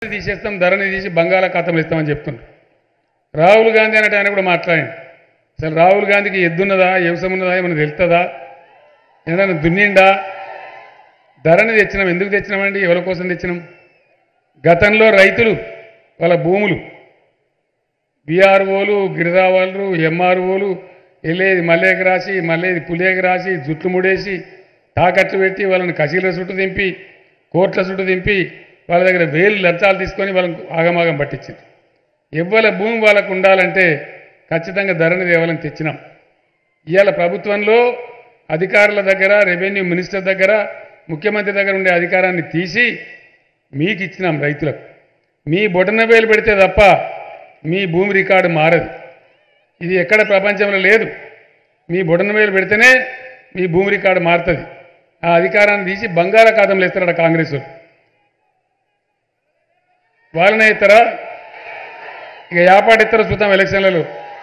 తీసేస్తాం ధరని తీసి బంగాళాఖాతంలో ఇస్తామని చెప్తున్నారు రాహుల్ గాంధీ అన్నట్టు ఆయన కూడా మాట్లాడండి అసలు రాహుల్ గాంధీకి ఎద్దున్నదా వ్యవసాయం ఉన్నదా ఏమైనా తెలుస్తుందా ఏదైనా దున్నిండా ధరని తెచ్చినాం ఎందుకు తెచ్చినామండి ఎవరి కోసం తెచ్చినాం గతంలో రైతులు వాళ్ళ భూములు బీఆర్ఓలు గిరిదావాళ్ళు ఎంఆర్ఓలు వెళ్ళేది మల్లేకి రాసి మళ్ళేది పులేకి రాసి జుట్లు ముడేసి తాకట్లు పెట్టి వాళ్ళని కసీల చుట్టూ దింపి కోట్ల చుట్టూ దింపి వాళ్ళ దగ్గర వేలు లంచాలు తీసుకొని వాళ్ళని ఆగమాగం పట్టించింది ఎవ్వల భూమి వాళ్ళకు ఉండాలంటే ఖచ్చితంగా ధరని తేవాలని తెచ్చినాం ఇవాళ ప్రభుత్వంలో అధికారుల దగ్గర రెవెన్యూ మినిస్టర్ దగ్గర ముఖ్యమంత్రి దగ్గర ఉండే అధికారాన్ని తీసి మీకు ఇచ్చినాం రైతులకు మీ బొటన వేలు పెడితే తప్ప మీ భూమి రికార్డు మారదు ఇది ఎక్కడ ప్రపంచంలో లేదు మీ బొటన వేలు పెడితేనే మీ భూమి రికార్డు మారుతుంది ఆ అధికారాన్ని తీసి బంగాళాఖాతంలో ఇస్తారట కాంగ్రెస్ వాళ్ళు. వాళ్ళనే ఇస్తారా ఇక యాపాటి ఇస్తారో చూద్దాం ఎలక్షన్లలో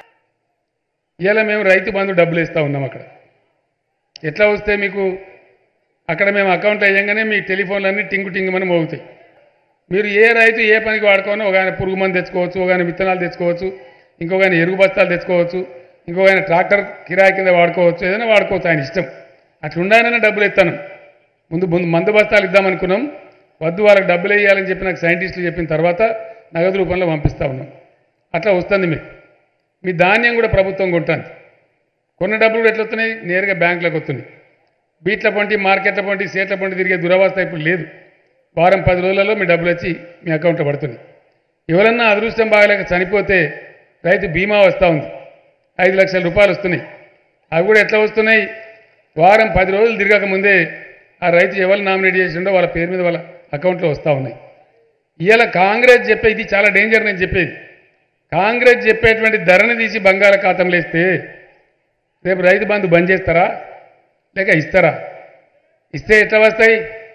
ఇలా మేము రైతు బంధు డబ్బులు ఇస్తూ ఉన్నాం అక్కడ ఎట్లా వస్తే మీకు అక్కడ మేము అకౌంట్ అయ్యంగానే మీ టెలిఫోన్లన్నీ టింగు టింగుమని మోగుతాయి మీరు ఏ రైతు ఏ పనికి వాడుకోనో ఒక ఆయన పురుగు మందు తెచ్చుకోవచ్చు ఒక ఆయన విత్తనాలు తెచ్చుకోవచ్చు ఇంకొక ఆయన ఎరుగు బస్తాలు తెచ్చుకోవచ్చు ఇంకొక ఆయన ట్రాక్టర్ కిరాయి కింద వాడుకోవచ్చు ఏదైనా వాడుకోవచ్చు ఆయన ఇష్టం అట్లా ఉండాలనే డబ్బులు ఇస్తాను ముందు ముందు మందు బస్తాలు ఇద్దామనుకున్నాం వద్దు వాళ్ళకి డబ్బులు వేయాలని చెప్పి నాకు సైంటిస్టులు చెప్పిన తర్వాత నగదు రూపంలో పంపిస్తా ఉన్నాం అట్లా వస్తుంది మీకు మీ ధాన్యం కూడా ప్రభుత్వం కొంటుంది కొన్న డబ్బులు కూడా ఎట్లా వస్తున్నాయి నేరుగా బ్యాంకులకు వస్తున్నాయి బీట్ల పొంటి మార్కెట్ల పొంటి సేట్ల పొంటి తిరిగే దురవస్థ ఇప్పుడు లేదు వారం పది రోజులలో మీ డబ్బులు వచ్చి మీ అకౌంట్లో పడుతుంది ఎవరన్నా అదృష్టం బాగలేక చనిపోతే రైతు బీమా వస్తూ ఉంది ఐదు లక్షల రూపాయలు వస్తున్నాయి అవి కూడా ఎట్లా వస్తున్నాయి వారం పది రోజులు తిరగక ముందే ఆ రైతు ఎవరు నామినేట్ చేసిండో వాళ్ళ పేరు మీద వాళ్ళ అకౌంట్లో వస్తూ ఉన్నాయి ఇవాళ కాంగ్రెస్ చెప్పే ఇది చాలా డేంజర్ నేను చెప్పేది కాంగ్రెస్ చెప్పేటువంటి ధరని తీసి బంగాళాఖాతంలో వేస్తే రేపు రైతు బంధు బంద్ చేస్తారా లేక ఇస్తారా ఇస్తే ఎట్లా వస్తాయి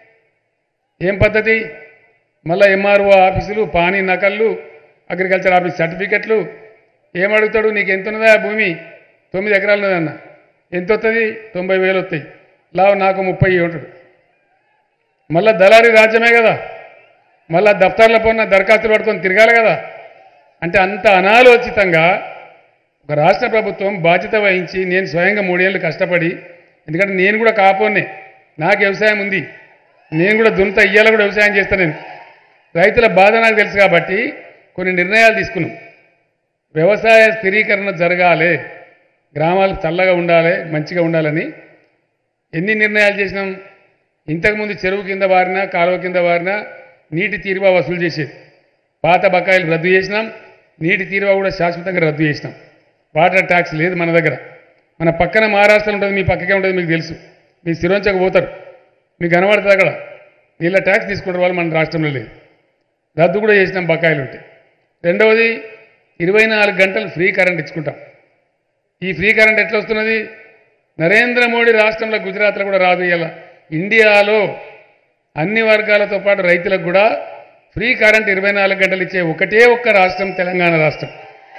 ఏం పద్ధతి మళ్ళీ ఎంఆర్ఓ ఆఫీసులు పానీ నకళ్ళు అగ్రికల్చర్ ఆఫీస్ సర్టిఫికెట్లు ఏమడుగుతాడు నీకు ఎంత ఉన్నదా ఆ భూమి తొమ్మిది ఎకరాలు ఉన్నదన్న ఎంత వస్తుంది తొంభై వేలు వస్తాయి లావు నాకు ముప్పై ఉంటాడు మళ్ళా దళారీ రాజ్యమే కదా మళ్ళా దఫ్తర్ల పోన్న దరఖాస్తులు పట్టుకొని తిరగాలి కదా అంటే అంత అనాలోచితంగా ఒక రాష్ట్ర ప్రభుత్వం బాధ్యత వహించి నేను స్వయంగా మూడేళ్ళు కష్టపడి ఎందుకంటే నేను కూడా కాపోనే నాకు వ్యవసాయం ఉంది నేను కూడా దున్నుతా ఇయ్యాల కూడా వ్యవసాయం చేస్తాను నేను రైతుల బాధ నాకు తెలుసు కాబట్టి కొన్ని నిర్ణయాలు తీసుకున్నాం వ్యవసాయ స్థిరీకరణ జరగాలి గ్రామాలు చల్లగా ఉండాలి మంచిగా ఉండాలని ఎన్ని నిర్ణయాలు చేసినాం ఇంతకుముందు చెరువు కింద వారినా కాలువ కింద వారినా నీటి తీరువా వసూలు చేసేది పాత బకాయిలు రద్దు చేసినాం నీటి తీరువా కూడా శాశ్వతంగా రద్దు చేసినాం వాటర్ ట్యాక్స్ లేదు మన దగ్గర మన పక్కన మహారాష్ట్ర ఉంటుంది మీ పక్కకే ఉంటుంది మీకు తెలుసు మీ సిరోంచకు పోతారు మీకు కనబడుతుంది అక్కడ వీళ్ళ ట్యాక్స్ తీసుకుంటారు వాళ్ళు మన రాష్ట్రంలో లేదు రద్దు కూడా చేసినాం బకాయిలు ఉంటాయి రెండవది ఇరవై నాలుగు గంటలు ఫ్రీ కరెంట్ ఇచ్చుకుంటాం ఈ ఫ్రీ కరెంట్ ఎట్లా వస్తున్నది నరేంద్ర మోడీ రాష్ట్రంలో గుజరాత్లో కూడా రాదు ఇలా ఇండియాలో అన్ని వర్గాలతో పాటు రైతులకు కూడా ఫ్రీ కరెంట్ ఇరవై నాలుగు గంటలు ఇచ్చే ఒకటే ఒక్క రాష్ట్రం తెలంగాణ రాష్ట్రం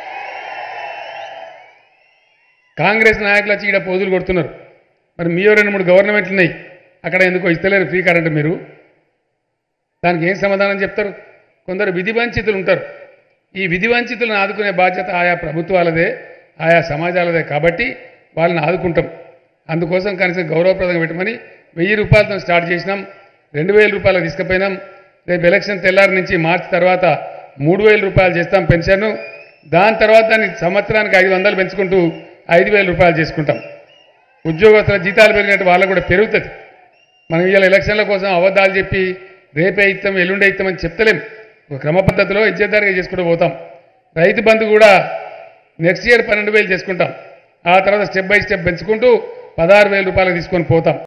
కాంగ్రెస్ నాయకులు వచ్చి ఇక్కడ పోజులు కొడుతున్నారు మరి మీయో రెండు మూడు గవర్నమెంట్లు ఉన్నాయి అక్కడ ఎందుకో ఇస్తలేరు ఫ్రీ కరెంట్ మీరు దానికి ఏం సమాధానం చెప్తారు కొందరు విధి వంచితులు ఉంటారు ఈ విధి వంచితులను ఆదుకునే బాధ్యత ఆయా ప్రభుత్వాలదే ఆయా సమాజాలదే కాబట్టి వాళ్ళని ఆదుకుంటాం అందుకోసం కనీసం గౌరవప్రదంగా పెట్టమని వెయ్యి రూపాయలతో స్టార్ట్ చేసినాం రెండు వేల రూపాయలు తీసుకుపోయినాం రేపు ఎలక్షన్ తెల్లారి నుంచి మార్చి తర్వాత మూడు వేల రూపాయలు చేస్తాం పెన్షన్ దాని తర్వాత దాన్ని సంవత్సరానికి ఐదు వందలు పెంచుకుంటూ ఐదు వేల రూపాయలు చేసుకుంటాం ఉద్యోగస్తుల జీతాలు పెరిగినట్టు వాళ్ళకు కూడా పెరుగుతుంది మనం ఇవాళ ఎలక్షన్ల కోసం అబద్ధాలు చెప్పి రేపే ఇస్తాం ఎల్లుండే ఇస్తాం అని చెప్తలేం ఒక క్రమ పద్ధతిలో ఇజ్జతదారిగా చేసుకుంటూ పోతాం రైతు బంధు కూడా నెక్స్ట్ ఇయర్ పన్నెండు వేలు చేసుకుంటాం ఆ తర్వాత స్టెప్ బై స్టెప్ పెంచుకుంటూ పదహారు వేల రూపాయలకు తీసుకొని పోతాం